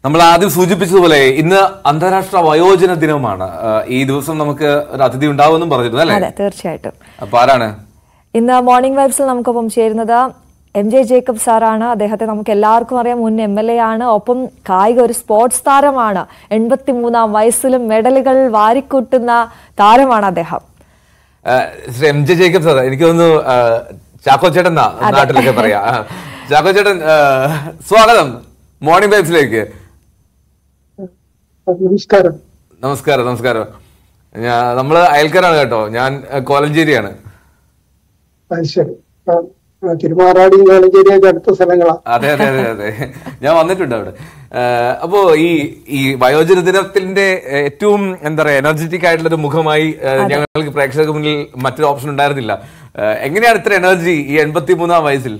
നമ്മൾ ആദ്യം സൂചിപ്പിച്ചതുപോലെ ഇന്ന് അന്താരാഷ്ട്ര വയോജന ദിനമാണ് ആ, ഈ ദിവസം നമുക്ക് ഒരു അതിഥി ഉണ്ടാവുമെന്നും പറഞ്ഞിരുന്നു അല്ലേ അതെ തീർച്ചയായിട്ടും അപ്പൊ ആരാണ് ഇന്ന് മോർണിംഗ് വൈബ്സിൽ നമുക്കൊപ്പം ചേരുന്നത് എം ജെ ജേക്കബ് സാറാണ് അദ്ദേഹത്തെ നമുക്ക് എല്ലാവർക്കും അറിയാം മുൻ എം എൽ എ ആണ് ഒപ്പം കായിക ഒരു സ്പോർട്സ് താരമാണ് എൺപത്തി മൂന്നാം വയസ്സിലും മെഡലുകൾ വാരിക്കൂട്ടുന്ന താരമാണ് അദ്ദേഹം ആ, Shri M J Jacob sir എനിക്ക് തോന്നുന്നു ആ, ചാക്കോ ചേട്ടൻ എന്നാ നാട്ടിലൊക്കെ പറയാ ആ, ചാക്കോ ചേട്ടൻ ആ, സ്വാഗതം മോർണിംഗ് വൈബ്സിലേക്ക് നമസ്കാരം നമസ്കാരം നമസ്കാരം ഞാ നമ്മള് അയൽക്കാരാണ് കേട്ടോ ഞാൻ ആ, കോലഞ്ചേരിയാണ് അത് ശരി ആ, ആ, തിരുമാറാടി കോലഞ്ചേരിയൊക്കെ അടുത്ത സ്ഥലങ്ങളാ അതെ അതെ അതെ അതെ ഞാൻ വന്നിട്ടുണ്ട് അവിടെ ആഹ് അപ്പോ ഈ ഈ വയോജന ദിനത്തിന്റെ ഏറ്റവും എന്താ പറയാ എനർജറ്റിക് ആയിട്ടുള്ള ഒരു മുഖമായി ആഹ് ഞങ്ങൾക്ക് പ്രേക്ഷകർക്ക് മുന്നിൽ മറ്റൊരു ഓപ്ഷൻ ഉണ്ടായിരുന്നില്ല ആഹ് എങ്ങനെയാണ് ഇത്ര എനർജി ഈ എൺപത്തി മൂന്നാം വയസ്സിൽ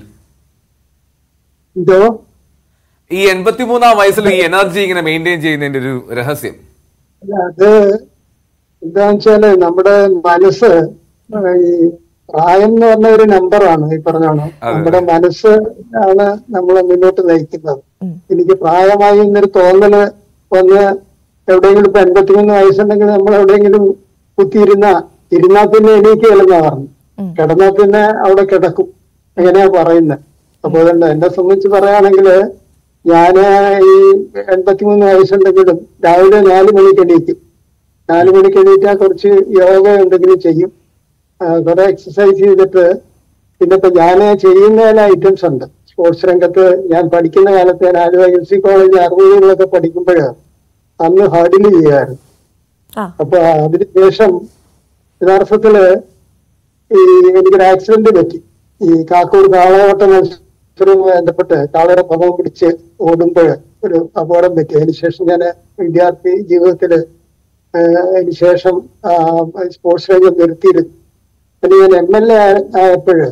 ഇതോ ഈ എൺപത്തി മൂന്നാം വയസ്സിൽ ഈ എനർജി ഇങ്ങനെ മെയിൻറ്റെയിൻ ചെയ്യുന്നതിന്റെ ഒരു രഹസ്യം അത് എന്താന്ന് വെച്ചാല് നമ്മുടെ മനസ്സ് ആ, ഈ പ്രായം എന്ന് പറഞ്ഞ ഒരു നമ്പറാണ് ഈ പറഞ്ഞോണം നമ്മുടെ മനസ്സ് ആണ് നമ്മളെ മുന്നോട്ട് നയിക്കുന്നത് എനിക്ക് പ്രായമായി എന്നൊരു തോന്നല് വന്ന് എവിടെയെങ്കിലും ഇപ്പൊ എൺപത്തിമൂന്ന് വയസ്സുണ്ടെങ്കിൽ നമ്മൾ എവിടെയെങ്കിലും കുത്തിയിരുന്ന ഇരുന്നാ പിന്നെ എണീക്കുകയല്ലെന്നാ പറഞ്ഞു കിടന്നാ പിന്നെ അവിടെ കിടക്കും അങ്ങനെയാ പറയുന്നത് അപ്പൊ അതുകൊണ്ട് എന്നെ സംബന്ധിച്ച് പറയുകയാണെങ്കിൽ ഞാന് ഈ എൺപത്തിമൂന്ന് വയസ്സുണ്ടെങ്കിലും രാവിലെ നാല് മണിക്ക് എണീക്കും നാല് മണിക്ക് എണീറ്റാൽ കുറച്ച് യോഗ എന്തെങ്കിലും ചെയ്യും ആ, കുറെ എക്സസൈസ് ചെയ്തിട്ട് പിന്നെ ഇപ്പൊ ഞാൻ ചെയ്യുന്ന ചില ഐറ്റംസ് ഉണ്ട് സ്പോർട്സ് രംഗത്ത് ഞാൻ പഠിക്കുന്ന കാലത്ത് ഞാൻ ആലുവ എൽ സി കോളേജ് അറുപതുകളിലൊക്കെ പഠിക്കുമ്പോൾ അന്ന് ഹർഡിൽ ചെയ്യുമായിരുന്നു ആ അപ്പൊ അതിനുശേഷം യഥാർത്ഥത്തില് ഈ എനിക്കൊരു ആക്സിഡന്റ് പറ്റി ഈ കാക്കൂർ കാളയോട്ട മത്സരവുമായി ബന്ധപ്പെട്ട് കാളയുടെ പദം പിടിച്ച് ഓടുമ്പോൾ ഒരു അപകടം പറ്റി അതിനുശേഷം ഞാൻ വിദ്യാർത്ഥി ജീവിതത്തില് ആഹ് അതിനുശേഷം സ്പോർട്സ് രംഗം നിർത്തിയിരുന്നു പിന്നെ ഞാൻ എം എൽ എ ആയപ്പോഴ്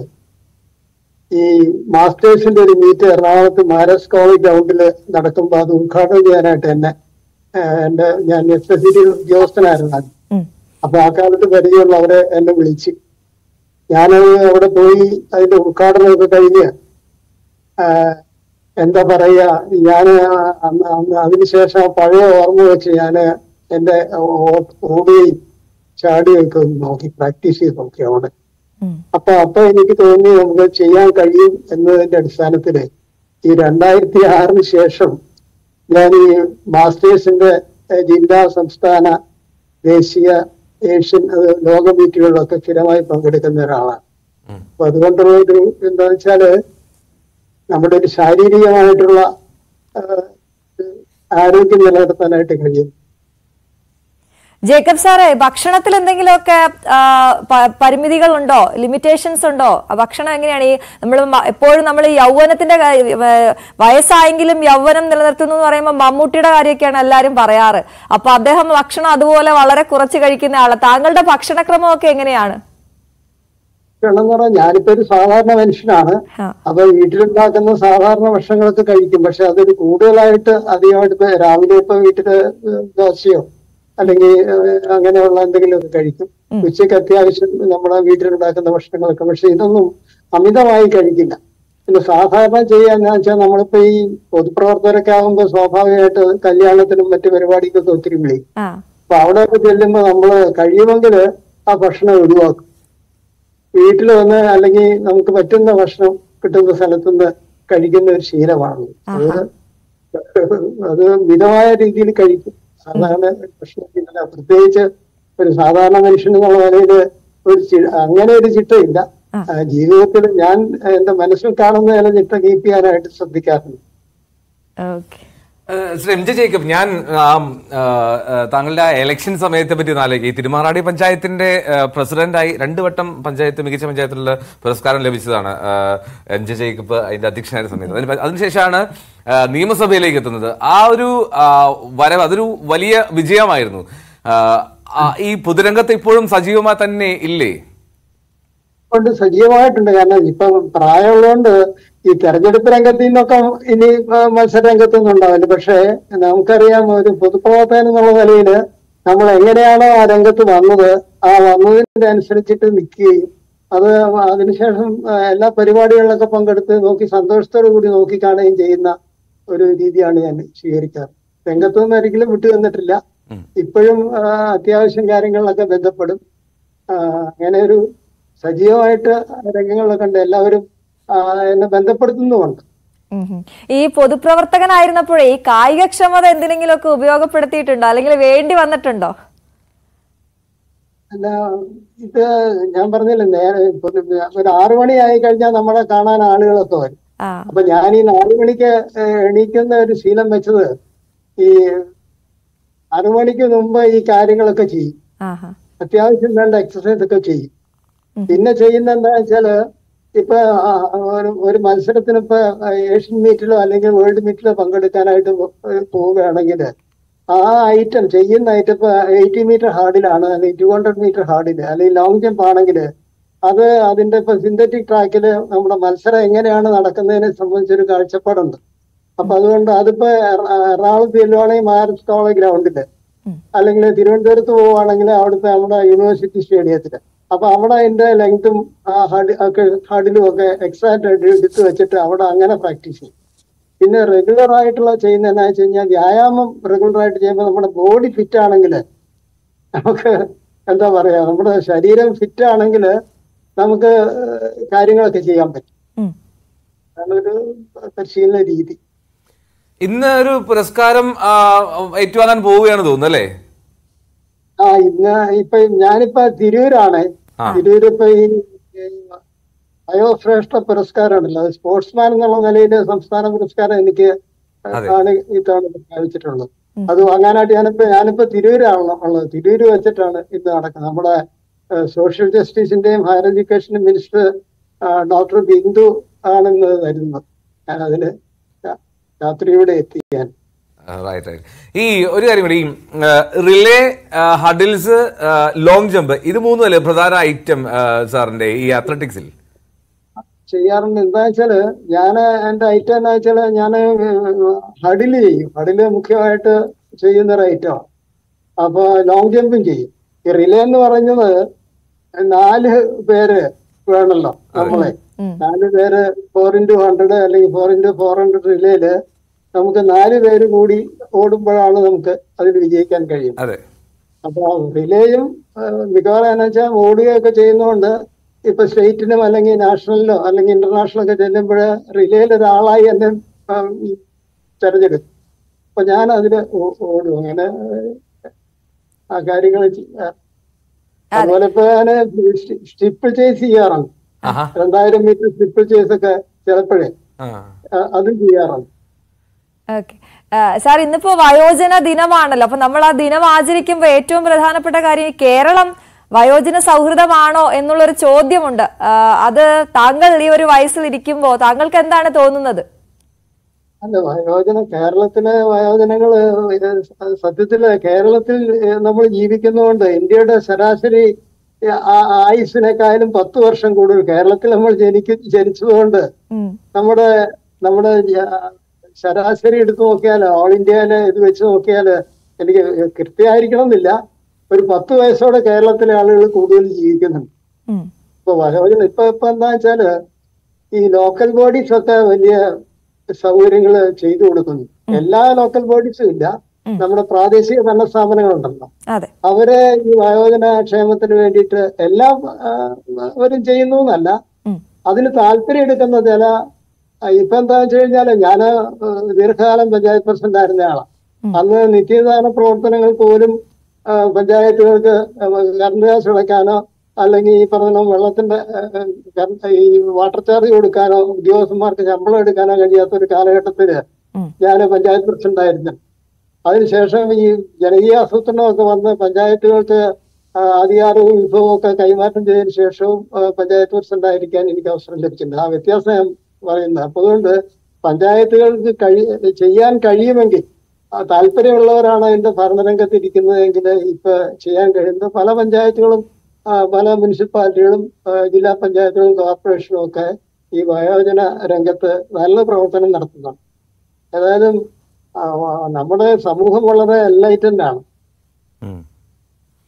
ഈ മാസ്റ്റേഴ്സിന്റെ ഒരു മീറ്റ് എറണാകുളത്ത് മാരസ് കോളേജ് ഗ്രൗണ്ടിൽ നടക്കുമ്പോൾ അത് ഉദ്ഘാടനം ചെയ്യാനായിട്ട് എന്നെ ആഹ് എന്റെ ഞാൻ എസ് എസ് സി ഉദ്യോഗസ്ഥനായിരുന്നു ആദ്യം. ഉം. അപ്പൊ ആ കാലത്ത് പരിചയമുള്ളവരെ എന്നെ വിളിച്ചു ഞാൻ അവിടെ പോയി അതിന്റെ ഉദ്ഘാടനമൊക്കെ കഴിഞ്ഞ് ആഹ് എന്താ പറയാ ഞാൻ അതിനുശേഷം ആ പഴയ ഓർമ്മ വെച്ച് ഞാൻ എന്റെ ഓ- ഓടുകയും ചാടുകയും ഒക്കെ ഒന്ന് നോക്കി പ്രാക്ടീസ് ചെയ്ത് നോക്കി അവിടെ ഉം. അപ്പൊ അപ്പൊ എനിക്ക് തോന്നി നമുക്ക് ചെയ്യാൻ കഴിയും എന്നതിന്റെ അടിസ്ഥാനത്തില് ഈ രണ്ടായിരത്തി ആറിന് ശേഷം ഞാൻ ഈ മാസ്റ്റേഴ്സിന്റെ ഏഹ്, ജില്ലാ സംസ്ഥാന ദേശീയ ഏഷ്യൻ അത് ലോക മീറ്റുകളിലൊക്കെ സ്ഥിരമായി പങ്കെടുക്കുന്ന ഒരാളാണ് ഉം. അപ്പൊ അതുകൊണ്ടുള്ള ഒരു എന്താ വെച്ചാല് നമ്മുടെ ഒരു ശാരീരികമായിട്ടുള്ള ആഹ്, ആരോഗ്യം നിലനിർത്താനായിട്ട് കഴിയും ജേക്കബ് സാറേ ഭക്ഷണത്തിൽ എന്തെങ്കിലുമൊക്കെ ആ, പ- പരിമിതികളുണ്ടോ ലിമിറ്റേഷൻസ് ഉണ്ടോ ആ ഭക്ഷണം എങ്ങനെയാണ് ഈ നമ്മൾ എപ്പോഴും നമ്മൾ ഈ യൗവനത്തിന്റെ കാര്യം, ഏ, വയസ്സായെങ്കിലും യൗവനം നിലനിർത്തുന്നു എന്ന് പറയുമ്പോൾ മമ്മൂട്ടിയുടെ കാര്യമൊക്കെയാണ് എല്ലാവരും പറയാറ് അപ്പൊ അദ്ദേഹം ഭക്ഷണം അതുപോലെ വളരെ കുറച്ച് കഴിക്കുന്ന ആള് താങ്കളുടെ ഭക്ഷണക്രമമൊക്കെ എങ്ങനെയാണ് എന്ന് പറഞ്ഞാൽ ഞാനിപ്പോ ഒരു സാധാരണ മനുഷ്യനാണ് ആ. അപ്പൊ വീട്ടിലുണ്ടാക്കുന്ന സാധാരണ ഭക്ഷണങ്ങളൊക്കെ കഴിക്കും പക്ഷെ അതൊരു കൂടുതലായിട്ട് അധികമായിട്ട് ഇപ്പൊ രാവിലെ ഇപ്പൊ വീട്ടില് ഏഹ് ദോശയോ അല്ലെങ്കിൽ ഏഹ് അങ്ങനെയുള്ള എന്തെങ്കിലുമൊക്കെ കഴിക്കും ഉച്ചയ്ക്ക് അത്യാവശ്യം നമ്മളെ വീട്ടിലുണ്ടാക്കുന്ന ഭക്ഷണങ്ങളൊക്കെ പക്ഷെ ഇതൊന്നും അമിതമായി കഴിക്കില്ല പിന്നെ സാധാരണ ചെയ്യാന്ന് വെച്ചാൽ നമ്മളിപ്പോ ഈ പൊതുപ്രവർത്തകരൊക്കെ ആകുമ്പോൾ സ്വാഭാവികമായിട്ട് കല്യാണത്തിനും മറ്റു പരിപാടിക്കൊക്കെ ഒത്തിരി വിളിക്കും ആ അപ്പൊ അവിടെയൊക്കെ ചെല്ലുമ്പോ നമ്മള് കഴിയുമെങ്കിൽ ആ ഭക്ഷണം ഒഴിവാക്കും വീട്ടിൽ വന്ന് അല്ലെങ്കിൽ നമുക്ക് പറ്റുന്ന ഭക്ഷണം കിട്ടുന്ന സ്ഥലത്തുനിന്ന് കഴിക്കുന്ന ഒരു ശീലമാണ് അത് അത് മിതമായ രീതിയിൽ കഴിക്കും സാധാരണ ഭക്ഷണത്തിനല്ല പ്രത്യേകിച്ച് ഒരു സാധാരണ മനുഷ്യൻ എന്നുള്ള നിലയിൽ ഒരു ചി- അങ്ങനെ ഒരു ചിട്ടയില്ല ആ, ജീവിതത്തിൽ ഞാൻ എന്റെ മനസ്സിൽ കാണുന്ന ചില ചിട്ട കീപ്പ് ചെയ്യാനായിട്ട് ശ്രദ്ധിക്കാറുണ്ട് ഓക്കെ ഏഹ് ശ്രീ എം ജെ ജേക്കബ് ഞാൻ ആ, ആ, ആ, താങ്കളുടെ ഇലക്ഷൻ സമയത്തെ പറ്റി ഒന്ന് ആലോചിക്കുക ഈ തിരുമാറാടി പഞ്ചായത്തിന്റെ പ്രസിഡന്റായി രണ്ടു വട്ടം പഞ്ചായത്ത് മികച്ച പഞ്ചായത്തിലുള്ള പുരസ്കാരം ലഭിച്ചതാണ് ആ, എം ജെ ജേക്കബ് അതിന്റെ അധ്യക്ഷനായ സമയത്ത് അതിന് പ- അതിനുശേഷമാണ് ആ, നിയമസഭയിലേക്ക് എത്തുന്നത് ആ ഒരു ആ, വരവ് അതൊരു വലിയ വിജയമായിരുന്നു ആ, ആ, ഈ പൊതുരംഗത്ത് ഇപ്പോഴും സജീവമായി തന്നെ ഇല്ലേ കൊണ്ട് സജീവമായിട്ടുണ്ട് കാരണം ഇപ്പൊ പ്രായമുള്ളതുകൊണ്ട് ഈ തെരഞ്ഞെടുപ്പ് രംഗത്ത് നിന്നൊക്കെ ഇനി ആ, മത്സര രംഗത്തൊന്നും ഉണ്ടാവില്ല പക്ഷേ നമുക്കറിയാം ഒരു പൊതുപ്രവർത്തകൻ എന്നുള്ള നിലയിൽ നമ്മൾ എങ്ങനെയാണോ ആ രംഗത്ത് വന്നത് ആ വന്നതിന്റെ അനുസരിച്ചിട്ട് നിൽക്കുകയും അത് അതിനുശേഷം ആ, എല്ലാ പരിപാടികളിലൊക്കെ പങ്കെടുത്ത് നോക്കി സന്തോഷത്തോടു കൂടി നോക്കി കാണുകയും ചെയ്യുന്ന ഒരു രീതിയാണ് ഞാൻ സ്വീകരിക്കാറ് രംഗത്തു നിന്ന് ഒരിക്കലും വിട്ടു വന്നിട്ടില്ല ഉം. ഇപ്പോഴും ആ, അത്യാവശ്യം കാര്യങ്ങളിലൊക്കെ ബന്ധപ്പെടും ആ, അങ്ങനെ ഒരു സജീവമായിട്ട് രംഗങ്ങളിലൊക്കെ ഉണ്ട് എല്ലാവരും ആ, എന്നെ ബന്ധപ്പെടുത്തുന്നുമുണ്ട് ഉം ഹും. ഈ പൊതുപ്രവർത്തകനായിരുന്നപ്പോഴേ ഈ കായികക്ഷമത എന്തിനെങ്കിലുമൊക്കെ ഉപയോഗപ്പെടുത്തിയിട്ടുണ്ടോ അല്ലെങ്കിൽ വേണ്ടി വന്നിട്ടുണ്ടോ അല്ല ഇത് ഞാൻ പറഞ്ഞില്ല നേരെ ഇപ്പൊ ഒരു ആറു മണി ആയി കഴിഞ്ഞാൽ നമ്മളെ കാണാൻ ആളുകളൊക്കെ വരും ആ അപ്പൊ ഞാൻ ഈ നാലു മണിക്ക് ഏഹ്, എണീക്കുന്ന ഒരു ശീലം വെച്ചത് ഈ ആറു മണിക്ക് മുമ്പ് ഈ കാര്യങ്ങളൊക്കെ ചെയ്യും ആഹാ അത്യാവശ്യം വേണ്ട എക്സസൈസ് ഒക്കെ ചെയ്യും ഉം. പിന്നെ ചെയ്യുന്ന എന്താ വെച്ചാല് ഇപ്പൊ ആ, ഒരു ഒരു മത്സരത്തിന് ഇപ്പൊ ഏഷ്യൻ മീറ്റിലോ അല്ലെങ്കിൽ വേൾഡ് മീറ്റിലോ പങ്കെടുക്കാനായിട്ട് പോ- പോവുകയാണെങ്കിൽ ആ ഐറ്റം ചെയ്യുന്ന ഐറ്റം ഇപ്പൊ എയ്റ്റി മീറ്റർ ഹാർഡിലാണ് അല്ലെങ്കിൽ ടു ഹൺഡ്രഡ് മീറ്റർ ഹാർഡില് അല്ലെങ്കിൽ ലോങ് ജമ്പ് ആണെങ്കിൽ അത് അതിന്റെ ഇപ്പൊ സിന്തറ്റിക് ട്രാക്കില് നമ്മുടെ മത്സരം എങ്ങനെയാണ് നടക്കുന്നതിനെ സംബന്ധിച്ചൊരു കാഴ്ചപ്പാടുണ്ട് അപ്പൊ അതുകൊണ്ട് അതിപ്പോ എറ- എറണാകുളത്ത് ചെല്ലുവാണെങ്കിൽ മാരത്തോളം ഗ്രൗണ്ടില് ഉം. അല്ലെങ്കിൽ തിരുവനന്തപുരത്ത് പോവുകയാണെങ്കിൽ അവിടുത്തെ നമ്മുടെ യൂണിവേഴ്സിറ്റി സ്റ്റേഡിയത്തില് അപ്പൊ അവിടെ അതിന്റെ ലെങ്തും ഹാർഡ് ഒക്കെ ഹാർഡിലും ഒക്കെ എക്സാക്റ്റ് ആയിട്ട് എടുത്ത് വെച്ചിട്ട് അവിടെ അങ്ങനെ പ്രാക്ടീസ് ചെയ്യും പിന്നെ റെഗുലർ ആയിട്ടുള്ള ചെയ്യുന്ന എന്നാ വെച്ച് കഴിഞ്ഞാൽ വ്യായാമം റെഗുലർ ആയിട്ട് ചെയ്യുമ്പോൾ നമ്മുടെ ബോഡി ഫിറ്റ് ആണെങ്കിൽ നമുക്ക് എന്താ പറയാ നമ്മുടെ ശരീരം ഫിറ്റ് ആണെങ്കിൽ നമുക്ക് കാര്യങ്ങളൊക്കെ ചെയ്യാൻ പറ്റും ഉം. അതൊരു പരിശീലന രീതി ഇന്ന് ഒരു പുരസ്കാരം ആ, ഏറ്റുവാങ്ങാൻ പോവുകയാണ് തോന്നുന്നു അല്ലേ ആ ഇന്ന് ഇപ്പൊ ഞാനിപ്പോ തിരൂരാണ് ആ. തിരൂര് ഇപ്പൊ ഈ ഈ വയോശ്രേഷ്ഠ പുരസ്കാരമുണ്ടല്ലോ അത് സ്പോർട്സ്മാൻ എന്നുള്ള നിലയിൽ സംസ്ഥാന പുരസ്കാരം എനിക്ക് അതെ. ആണ് ഇത്തവണ പ്രഖ്യാപിച്ചിട്ടുള്ളത് അത് വാങ്ങാനായിട്ട് ഞാനിപ്പോ ഞാനിപ്പോ തിരൂരാണ് ഉള്ളത് തിരൂര് വെച്ചിട്ടാണ് ഇന്ന് നടക്കുന്നത് നമ്മുടെ സോഷ്യൽ ജസ്റ്റിസിന്റെയും higher education minister doctor Bindu ആണെന്ന് തരുന്നത് ഞാൻ അതിന് രാ- രാത്രിയോടെ എത്തിക്കാൻ റൈറ്റ് റൈറ്റ് ഈ ഒരു കാര്യം കൂടി റിലേ ഹഡിൽസ് ലോങ് ജമ്പ് ഇത് മൂന്നും അല്ലേ പ്രധാന ഐറ്റം സാറിന്റെ ഈ അത്ലറ്റിക്സിൽ ചെയ്യാറുണ്ട് എന്താ വെച്ചാല് ഞാൻ എന്റെ ഐറ്റം എന്താ വെച്ചാല് ഞാൻ ഹഡില് ചെയ്യും ഹഡില് മുഖ്യമായിട്ട് ചെയ്യുന്ന ഒരു ഐറ്റമാണ് അപ്പൊ ലോങ് ജമ്പും ചെയ്യും ഈ റിലേ എന്ന് പറയുന്നത് നാല് പേര് വേണമല്ലോ നമ്മളെ ഉം. നാല് പേര് ഫോർ ഇന്റു ഹൺഡ്രഡ് അല്ലെങ്കിൽ ഫോർ ഇന്റു ഫോർ ഹൺഡ്രഡ് റിലേയില് നമുക്ക് നാല് പേര് കൂടി ഓടുമ്പോഴാണ് നമുക്ക് അതിൽ വിജയിക്കാൻ കഴിയും അതെ അപ്പൊ റിലേയും ഏഹ്, മിക്കവാറും എന്ന് വെച്ചാൽ ഓടുകയൊക്കെ ചെയ്യുന്നതുകൊണ്ട് ഇപ്പൊ സ്റ്റേറ്റിനും അല്ലെങ്കിൽ നാഷണലിലോ അല്ലെങ്കിൽ ഇന്റർനാഷണലോ ഒക്കെ ചെല്ലുമ്പോൾ റിലേയിൽ ഒരാളായി എന്നെ ഏഹ്, ഈ തെരഞ്ഞെടുക്കും അപ്പൊ ഞാൻ അതില് ഓ- ഓടും അങ്ങനെ ഏഹ്, ആ കാര്യങ്ങൾ ചെയ്യാം അതുപോലെ ഇപ്പൊ ഞാന് സ്റ്റിപ്പിൾ ചേസ് ചെയ്യാറുണ്ട് ആഹാ രണ്ടായിരം മീറ്റർ സ്റ്റിപ്പിൾ ചേസ് ഒക്കെ ചിലപ്പോഴേ ആ ആ, അതും ചെയ്യാറുണ്ട് ഓക്കെ സാർ ഇന്നിപ്പോ വയോജന ദിനമാണല്ലോ അപ്പൊ നമ്മൾ ആ ദിനം ആചരിക്കുമ്പോൾ ഏറ്റവും പ്രധാനപ്പെട്ട കാര്യം ഈ കേരളം വയോജന സൗഹൃദമാണോ എന്നുള്ളൊരു ചോദ്യമുണ്ട് ആ, അത് താങ്കൾ ഈ ഒരു വയസ്സിൽ ഇരിക്കുമ്പോൾ താങ്കൾക്ക് എന്താണ് തോന്നുന്നത് അല്ല വയോജന കേരളത്തിലെ വയോജനങ്ങള് ഇത് സത്യത്തില് കേരളത്തിൽ നമ്മൾ ജീവിക്കുന്നതുകൊണ്ട് ഇന്ത്യയുടെ ശരാശരി ആ- ആയുസ്സിനേക്കാളും പത്ത് വർഷം കൂടുതൽ കേരളത്തിൽ നമ്മൾ ജനിക്ക ജനിച്ചതുകൊണ്ട് ഉം. നമ്മുടെ നമ്മുടെ ജ- ശരാശരി എടുത്തു നോക്കിയാല് ഓൾ ഇന്ത്യയിലെ ഇത് വെച്ച് നോക്കിയാല് എനിക്ക് കൃത്യമായിരിക്കണം എന്നില്ല ഒരു പത്ത് വയസ്സോടെ കേരളത്തിലെ ആളുകൾ കൂടുതൽ ജീവിക്കുന്നുണ്ട് ഉം. ഇപ്പൊ വയോജന ഇപ്പൊ ഇപ്പൊ എന്താ വെച്ചാല് ഈ ലോക്കൽ ബോഡീസ് ഒക്കെ വലിയ സൗകര്യങ്ങൾ ചെയ്തു കൊടുക്കുന്നു എല്ലാ ലോക്കൽ ബോഡീസും ഇല്ല ഉം. നമ്മുടെ പ്രാദേശിക ഭരണ സ്ഥാപനങ്ങളുണ്ടല്ലോ അതെ അവര് ഈ വയോജന ക്ഷേമത്തിന് വേണ്ടിയിട്ട് എല്ലാം ആ, അവരും ചെയ്യുന്നു എന്നല്ല ഉം. അതിന് താല്പര്യം എടുക്കുന്ന ചില ആ, ഇപ്പൊ എന്താ വെച്ച് കഴിഞ്ഞാല് ഞാന് ദീർഘകാലം പഞ്ചായത്ത് പ്രസിഡന്റ് ആയിരുന്ന ആളാണ് ഉം. അന്ന് നിത്യദാന പ്രവർത്തനങ്ങൾ പോലും ആ, പഞ്ചായത്തുകൾക്ക് കറണ്ട് ഗ്യാസ് അടയ്ക്കാനോ അല്ലെങ്കിൽ ഈ പറഞ്ഞ വെള്ളത്തിന്റെ ആ, ആ, കറണ്ട് ഈ വാട്ടർ ചാർജ് കൊടുക്കാനോ ഉദ്യോഗസ്ഥന്മാർക്ക് ശമ്പളം എടുക്കാനോ കഴിയാത്ത ഒരു കാലഘട്ടത്തില് ഉം. ഞാൻ പഞ്ചായത്ത് പ്രസിഡന്റ് ആയിരുന്നു അതിനുശേഷം ഈ ജനകീയ ആസൂത്രണമൊക്കെ വന്ന് പഞ്ചായത്തുകൾക്ക് ആ, അധികാരവും വിഭവവും ഒക്കെ കൈമാറ്റം ചെയ്തതിനു ശേഷവും ആ, പഞ്ചായത്ത് പ്രസിഡന്റ് ആയിരിക്കാൻ എനിക്ക് അവസരം ലഭിച്ചിട്ടുണ്ട് ആ വ്യത്യാസം ഞാൻ പറയുന്നത് അപ്പൊ അതുകൊണ്ട് പഞ്ചായത്തുകൾക്ക് കഴി ചെയ്യാൻ കഴിയുമെങ്കിൽ ആ, താല്പര്യമുള്ളവരാണ് അതിന്റെ ഭരണരംഗത്ത് ഇരിക്കുന്നതെങ്കിൽ ഇപ്പൊ ചെയ്യാൻ കഴിയുന്നത് പല പഞ്ചായത്തുകളും ആ, പല മുനിസിപ്പാലിറ്റികളും ആ, ജില്ലാ പഞ്ചായത്തുകളും കോർപ്പറേഷനും ഒക്കെ ഈ വയോജന രംഗത്ത് നല്ല പ്രവർത്തനം നടത്തുന്നുണ്ട് ഏതായാലും ആ, വ- നമ്മുടെ സമൂഹം വളരെ എൻലൈറ്റൻഡ് ആണ് ഉം.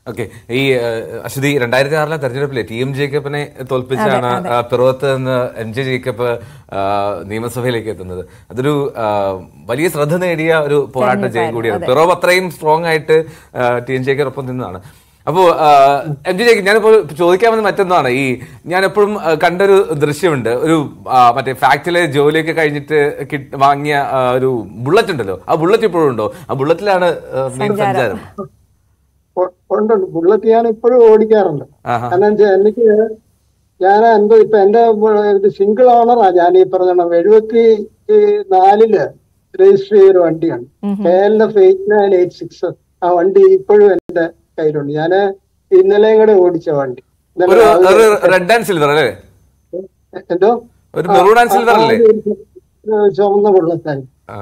ഓക്കെ ഈ ഏഹ്, അശ്വതി രണ്ടായിരത്തി ആറിലെ തെരഞ്ഞെടുപ്പിലെ ടി എം ജേക്കബിനെ തോൽപ്പിച്ചാണ് ആ, പിറവത്ത് നിന്ന് എം ജെ ജേക്കബ് ആ, നിയമസഭയിലേക്ക് എത്തുന്നത് അതൊരു ആ, വലിയ ശ്രദ്ധ നേടിയ ഒരു പോരാട്ട ജയം കൂടിയാണ് പിറവ് അത്രയും സ്ട്രോങ് ആയിട്ട് ടി എം ജേക്കബിനൊപ്പം നിന്നതാണ് അപ്പോ എം ജെ ജേക്കബ് ഞാനിപ്പോൾ ചോദിക്കാമെന്ന് മറ്റൊന്നാണ് ഈ ഞാൻ എപ്പോഴും ആ, കണ്ടൊരു ദൃശ്യമുണ്ട് ഒരു ആ, മറ്റേ ഫാക്ടറിയിലെ ജോലിയൊക്കെ കഴിഞ്ഞിട്ട് കിട്ട്- വാങ്ങിയ ആ, ഒരു ബുള്ളറ്റ് ഉണ്ടല്ലോ ആ ബുള്ളറ്റ് ഇപ്പോഴും ഉണ്ടോ ആ ബുള്ളറ്റിലാണ് മെയിൻ സഞ്ചാരം ഉ- ഉണ്ട് ബുള്ളറ്റ് ഞാൻ ഇപ്പോഴും ഓടിക്കാറുണ്ട് ആഹാ. കാരണം വെച്ചാൽ എനിക്ക് ഞാൻ എന്റെ ഇപ്പൊ എന്റെ ഒരു സിംഗിൾ ഓണറാ ഞാൻ ഈ പറഞ്ഞ എഴുപത്തി നാലില് രജിസ്റ്റർ ചെയ്തൊരു വണ്ടിയാണ് K L F eight nine eight six ആ വണ്ടി ഇപ്പോഴും എന്റെ കയ്യിലുണ്ട് ഞാൻ ഇന്നലെയും കൂടെ ഓടിച്ച വണ്ടി ഇന്നലെ ഒരു രാവിലെ- ഒരു റെഡ് ആൻഡ് സിൽവർ അല്ലേ എന്തോ ഒരു മെറൂൺ ആൻഡ് സിൽവർ അല്ലേ ആ, ചുവന്ന ബുള്ളറ്റായി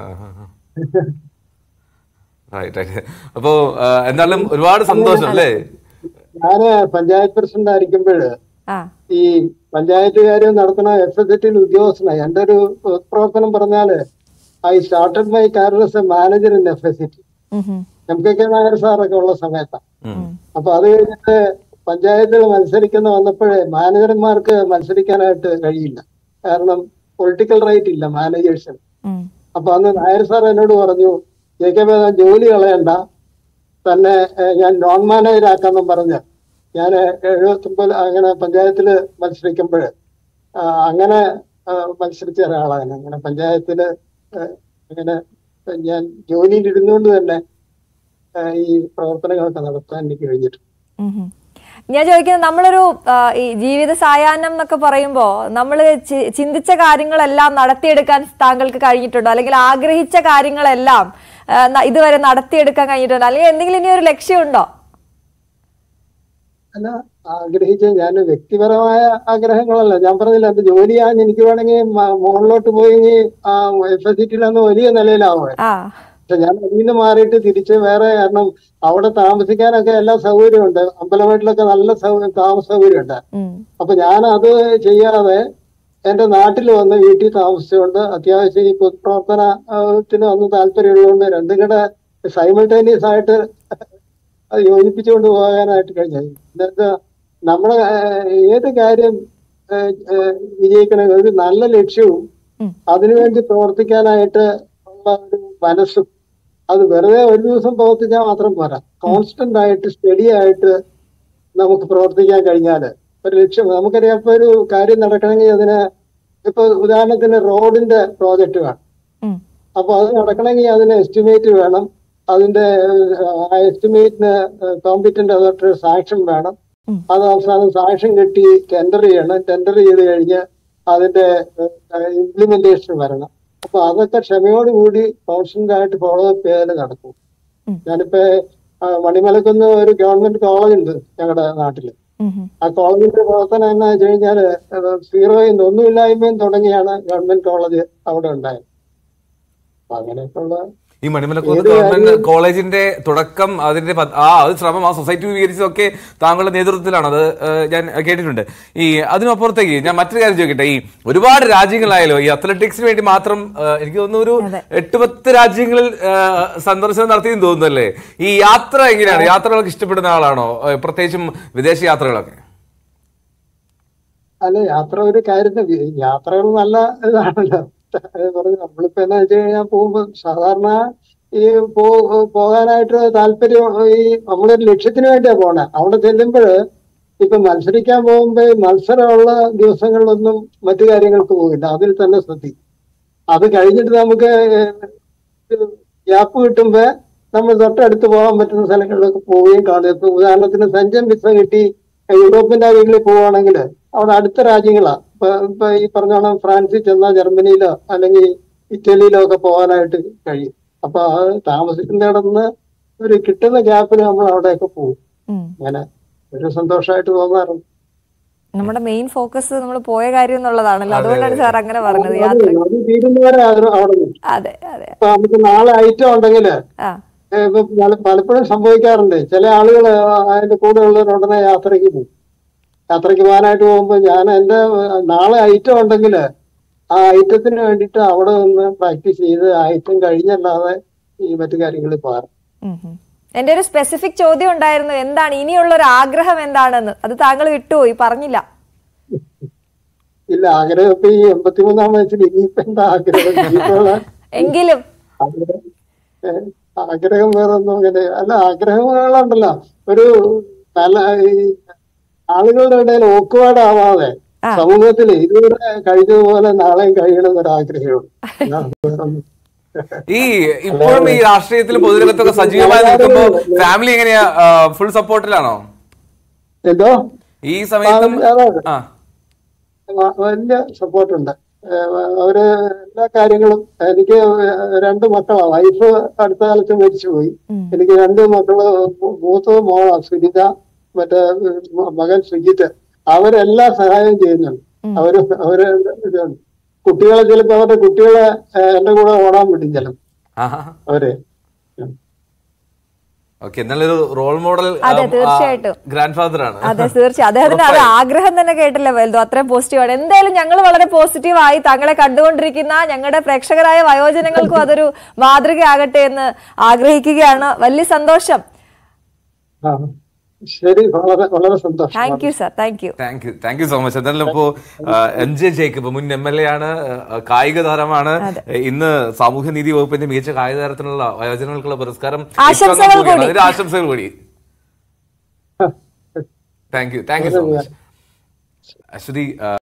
റൈറ്റ് റൈറ്റ് അപ്പോ ആ, എന്തായാലും ഒരുപാട് സന്തോഷം അല്ലേ ഞാന് പഞ്ചായത്ത് പ്രസിഡന്റ് ആയിരിക്കുമ്പോഴ് ആ ഈ പഞ്ചായത്ത് കാര്യം നടത്തുന്ന എഫ് എസ് എറ്റിൽ ഉദ്യോഗസ്ഥനായി എന്റെ ഒരു പ്രവർത്തനം പറഞ്ഞാല് I started my career as a manager in F S ET um um. M K K Nair സാറൊക്കെ ഉള്ള സമയത്താണ് ഉം. അപ്പൊ അത് കഴിഞ്ഞിട്ട് പഞ്ചായത്തിൽ മത്സരിക്കുന്ന വന്നപ്പോഴേ മാനേജർമാർക്ക് മത്സരിക്കാനായിട്ട് കഴിയില്ല കാരണം പൊളിറ്റിക്കൽ റൈറ്റ് ഇല്ല മാനേജേഴ്സിന് ഉം. അപ്പൊ അന്ന് നായർ സാർ എന്നോട് പറഞ്ഞു ജെ കെ മേനോൻ ജോലി കളയണ്ട തന്നെ ഏഹ്, ഞാൻ നോൺ മാനേജർ ആക്കാന്നും പറഞ്ഞ് ഞാൻ എഴുപത്തൊമ്പത് അങ്ങനെ പഞ്ചായത്തിൽ മത്സരിക്കുമ്പോൾ അങ്ങനെ ആ, മത്സരിച്ച ഒരാളാണ് അങ്ങനെ പഞ്ചായത്തില് ഏഹ്, അങ്ങനെ ഞാൻ ജോലിയിൽ ഇരുന്നുകൊണ്ട് തന്നെ ഏഹ്, ഈ പ്രവർത്തനങ്ങളൊക്കെ നടത്താൻ എനിക്ക് കഴിഞ്ഞിട്ടുണ്ട് ഉം ഉം. ഞാൻ ചോദിക്കുന്നത് നമ്മളൊരു ആ, ഈ ജീവിത സായാഹ്നം എന്നൊക്കെ പറയുമ്പോൾ നമ്മൾ ചിന്തിച്ച കാര്യങ്ങളെല്ലാം നടത്തിയെടുക്കാൻ താങ്കൾക്ക് കഴിഞ്ഞിട്ടുണ്ടോ അല്ലെങ്കിൽ ആഗ്രഹിച്ച കാര്യങ്ങളെല്ലാം ആ, ന- ഇതുവരെ നടത്തിയെടുക്കാൻ കഴിഞ്ഞിട്ടുണ്ടോ അല്ലെങ്കിൽ എന്തെങ്കിലും ഇനി ഒരു ലക്ഷ്യമുണ്ടോ അല്ല ആഗ്രഹിച്ച ഞാൻ വ്യക്തിപരമായ ആഗ്രഹങ്ങളല്ല ഞാൻ പറഞ്ഞില്ല അത് ജോലിയാൻ എനിക്ക് വേണമെങ്കിൽ മ- മുകളിലോട്ട് പോയെങ്കിൽ ആ എഫ് എസ് സിറ്റിയിലന്ന് വലിയ നിലയിലാവുക ആ പക്ഷെ ഞാൻ അതിൽ നിന്ന് മാറിയിട്ട് തിരിച്ച് വേറെ കാരണം അവിടെ താമസിക്കാനൊക്കെ എല്ലാ സൗകര്യമുണ്ട് അമ്പലവീട്ടിലൊക്കെ നല്ല സൗ- താമസ സൗകര്യമുണ്ട് ഉം. അപ്പൊ ഞാൻ അത് ചെയ്യാതെ എന്റെ നാട്ടിൽ വന്ന് വീട്ടിൽ താമസിച്ചുകൊണ്ട് അത്യാവശ്യം ഈ പൊതുപ്രവർത്തനത്തിന് വന്ന് താല്പര്യമുള്ളതുകൊണ്ട് രണ്ടും കൂടെ സൈമിൾട്ടേനിയസ് ആയിട്ട് അത് യോജിപ്പിച്ചുകൊണ്ട് പോകാനായിട്ട് കഴിഞ്ഞത് എന്നുവെച്ചാ നമ്മളെ ഏഹ്, ഏത് കാര്യം ഏഹ്, ഏഹ്, വിജയിക്കണമെങ്കിൽ ഒരു നല്ല ലക്ഷ്യവും ഉം. അതിനുവേണ്ടി പ്രവർത്തിക്കാനായിട്ട് ഉള്ള ഒരു മനസ്സും അത് വെറുതെ ഒരു ദിവസം പ്രവർത്തിച്ചാൽ മാത്രം പോരാ കോൺസ്റ്റന്റ് ആയിട്ട് സ്റ്റഡി ആയിട്ട് നമുക്ക് പ്രവർത്തിക്കാൻ കഴിഞ്ഞാല് ഒരു ലക്ഷ്യം നമുക്കറിയാം ഇപ്പൊ ഒരു കാര്യം നടക്കണമെങ്കിൽ അതിന് ഇപ്പൊ ഉദാഹരണത്തിന് റോഡിന്റെ പ്രോജക്റ്റ് വേണം ഉം. അപ്പൊ അത് നടക്കണമെങ്കിൽ അതിന് എസ്റ്റിമേറ്റ് വേണം അതിന്റെ ഏഹ്, ആ എസ്റ്റിമേറ്റിന് കോമ്പറ്റന്റ് അതോറിറ്റി സാക്ഷൻ വേണം ഉം. അത് അവസാനം സാക്ഷൻ കിട്ടി ടെൻഡർ ചെയ്യണം ടെൻഡർ ചെയ്ത് കഴിഞ്ഞ് അതിന്റെ ഇംപ്ലിമെന്റേഷൻ വരണം അപ്പൊ അതൊക്കെ ക്ഷമയോടുകൂടി കോൺസ്റ്റന്റ് ആയിട്ട് ഫോളോ അപ്പ് ചെയ്താൽ നടക്കും ഉം. ഞാനിപ്പോ ആ, മണിമലക്കുന്ന് ഒരു ഗവൺമെന്റ് കോളേജ് ഉണ്ട് ഞങ്ങളുടെ നാട്ടില് ഉം ഉം. ആ കോളേജിന്റെ പ്രവർത്തനം എന്നാ വെച്ച് കഴിഞ്ഞാല് സീറോയിൽ നിന്ന് ഒന്നുമില്ലായ്മയും തുടങ്ങിയാണ് ഗവൺമെന്റ് കോളേജ് അവിടെ ഉണ്ടായത് അപ്പൊ അങ്ങനെയൊക്കെയുള്ള ഈ മണിമലക്കോത്ത് ഗവൺമെന്റ് കോളേജിന്റെ തുടക്കം അതിന്റെ പ- ആ അത് ശ്രമം ആ സൊസൈറ്റി രൂപീകരിച്ചതൊക്കെ താങ്കളുടെ നേതൃത്വത്തിലാണ് അത് ഏഹ്, ഞാൻ കേട്ടിട്ടുണ്ട് ഈ അതിനപ്പുറത്തേക്ക് ഞാൻ മറ്റൊരു കാര്യം ചോദിക്കട്ടെ ഈ ഒരുപാട് രാജ്യങ്ങളായാലോ ഈ അത്ലറ്റിക്സിന് വേണ്ടി മാത്രം ഏഹ്, എനിക്ക് തോന്നുന്നു ഒരു എട്ട് പത്ത് രാജ്യങ്ങളിൽ ഏഹ്, സന്ദർശനം നടത്തിയെന്ന് തോന്നുന്നല്ലേ ഈ യാത്ര എങ്ങനെയാണ് യാത്രകളൊക്കെ ഇഷ്ടപ്പെടുന്ന ആളാണോ ഏഹ്, പ്രത്യേകിച്ചും വിദേശ യാത്രകളൊക്കെ അല്ല യാത്ര ഒരു കാര്യത്തിന് യാത്രകൾ നല്ല ഇതാണല്ലോ അത് പറഞ്ഞു നമ്മളിപ്പോ എന്നാ വെച്ച് കഴിഞ്ഞാൽ പോകുമ്പോ സാധാരണ ഈ പോ പോകാനായിട്ട് താല്പര്യം ഈ നമ്മളൊരു ലക്ഷ്യത്തിന് വേണ്ടിയാ പോണേ അവിടെ ചെല്ലുമ്പോൾ ഇപ്പൊ മത്സരിക്കാൻ പോകുമ്പോ ഈ മത്സരമുള്ള ദിവസങ്ങളിലൊന്നും മറ്റു കാര്യങ്ങൾക്ക് പോകില്ല അതിൽ തന്നെ ശ്രദ്ധിക്കും അത് കഴിഞ്ഞിട്ട് നമുക്ക് ഗ്യാപ്പ് കിട്ടുമ്പോ നമ്മൾ തൊട്ടടുത്ത് പോകാൻ പറ്റുന്ന സ്ഥലങ്ങളിലൊക്കെ പോവുകയും കാണും ഇപ്പൊ ഉദാഹരണത്തിന് സെഞ്ചൻ വിസ കിട്ടി യൂറോപ്യൻ രാജ്യങ്ങളിൽ പോവുകയാണെങ്കിൽ അവിടെ അടുത്ത രാജ്യങ്ങളാ ഇപ്പൊ ഇപ്പൊ ഈ പറഞ്ഞോണം ഫ്രാൻസിൽ ചെന്നാൽ ജർമ്മനിയിലോ അല്ലെങ്കിൽ ഇറ്റലിയിലോ ഒക്കെ പോകാനായിട്ട് കഴിയും അപ്പൊ ആ താമസിക്കുന്നിടന്ന് ഒരു കിട്ടുന്ന ഗ്യാപ്പിന് നമ്മൾ അവിടെയൊക്കെ പോകും ഉം. അങ്ങനെ ഒരു സന്തോഷമായിട്ട് തോന്നാറുണ്ട് നമ്മുടെ മെയിൻ ഫോക്കസ് നമ്മൾ പോയ കാര്യം എന്നുള്ളതാണല്ലോ അതുകൊണ്ടാണ് സാർ അങ്ങനെ പറഞ്ഞത് യാത്ര അത് അത് തീരുന്നവരെ അത് അവിടെ നിൽക്കും. അതെ അതെ ഇപ്പൊ നമുക്ക് നാളെ ഐറ്റം ഉണ്ടെങ്കിൽ ആ ഇപ്പൊ പല- പലപ്പോഴും സംഭവിക്കാറുണ്ട് ചില ആളുകൾ അതിന്റെ കൂടെ ഉള്ളവർ ഉടനെ യാത്രയ്ക്ക് പോകും യാത്രയ്ക്ക് പോകാനായിട്ട് പോകുമ്പോൾ ഞാൻ എന്റെ നാളെ ഐറ്റം ഉണ്ടെങ്കിൽ ആ ഐറ്റത്തിന് വേണ്ടിയിട്ട് അവിടെ നിന്ന് പ്രാക്ടീസ് ചെയ്ത് ആ ഐറ്റം കഴിഞ്ഞല്ലാതെ ഈ മറ്റു കാര്യങ്ങളിൽ പോകാറ് ഉം ഉം. എന്റെ ഒരു സ്പെസിഫിക് ചോദ്യം ഉണ്ടായിരുന്നു എന്താണ് ഇനിയുള്ള ഒരു ആഗ്രഹം എന്താണെന്ന് അത് താങ്കൾ വിട്ടുപോയി പറഞ്ഞില്ല ഇല്ല ആഗ്രഹം ഇപ്പൊ ഈ എൺപത്തിമൂന്നാം വയസ്സിൽ ഇനിയിപ്പോ എന്താ ആഗ്രഹം ഇനിയിപ്പോ എങ്കിലും ആഗ്രഹം ഏ, ആഗ്രഹം വേറെ ഒന്നും അങ്ങനെ അല്ല ആഗ്രഹങ്ങളുണ്ടല്ലോ ഒരു നല്ല ഈ ആളുകളുടെ ഇടയിൽ ഓക്കുപാട് ആവാതെ സമൂഹത്തിൽ ഇതുവരെ കഴിഞ്ഞതുപോലെ നാളെയും കഴിയണം ഒരു ആഗ്രഹമുണ്ട് അല്ലാതെ വേറൊന്നും. ഈ ഇപ്പോഴും ഈ രാഷ്ട്രീയത്തിൽ പൊതുരംഗത്തൊക്കെ സജീവമായി നിൽക്കുമ്പോ ഫാമിലി എങ്ങനെയാ ഫുൾ സപ്പോർട്ടിലാണോ എന്തോ ഈ സമയത്തും അതെ. ആ വ- വലിയ സപ്പോർട്ടുണ്ട് അവര് എല്ലാ കാര്യങ്ങളും എനിക്ക് രണ്ട് മക്കളാ വൈഫ് അടുത്ത കാലത്ത് മരിച്ചുപോയി എനിക്ക് രണ്ട് മക്കള് മൂ- മൂത്തത് മോളാ സുനിത മറ്റേ മ- മകൻ സുജിത്ത് അവരെല്ലാ സഹായം ചെയ്യുന്നുണ്ട് അവര് അവര് ഇതുണ്ട് കുട്ടികളെ ചിലപ്പോ അവരുടെ കുട്ടികളെ ഏഹ്, എന്റെ കൂടെ ഓടാൻ വിടും ചിലപ്പോ ആഹാ അവര് ഓക്കെ നല്ലൊരു റോൾ മോഡൽ അതെ, തീർച്ചയായിട്ടും. ഗ്രാൻഡ് ഫാദർ ആണ് അതെ തീർച്ചയായും അദ്ദേഹത്തിന്റെ അത് ആഗ്രഹം തന്നെ കേട്ടില്ല വലുതോ അത്രയും പോസിറ്റീവാണ് എന്തായാലും ഞങ്ങൾ വളരെ പോസിറ്റീവായി താങ്കളെ കണ്ടുകൊണ്ടിരിക്കുന്ന ഞങ്ങളുടെ പ്രേക്ഷകരായ വയോജനങ്ങൾക്കും അതൊരു മാതൃകയാകട്ടെ എന്ന് ആഗ്രഹിക്കുകയാണ് വലിയ സന്തോഷം ആ ശരി വളരെ വളരെ സന്തോഷം thank you sir thank you thank you thank you so much എന്തായാലും ഇപ്പോ എം ജെ ജേക്കബ് മുൻ എം എൽ എ ആണ് ആ, കായിക താരമാണ് ഇന്ന് സാമൂഹ്യനീതി വകുപ്പിന്റെ മികച്ച കായിക താരത്തിനുള്ള വയോജനങ്ങൾക്കുള്ള പുരസ്കാരം ആശംസകൾ ഏറ്റുവാങ്ങാൻ പോവുകയാണ്. കൂടി. അതിന്റെ ആശംസകൾ കൂടി thank you thank you so much Aswathy ആ,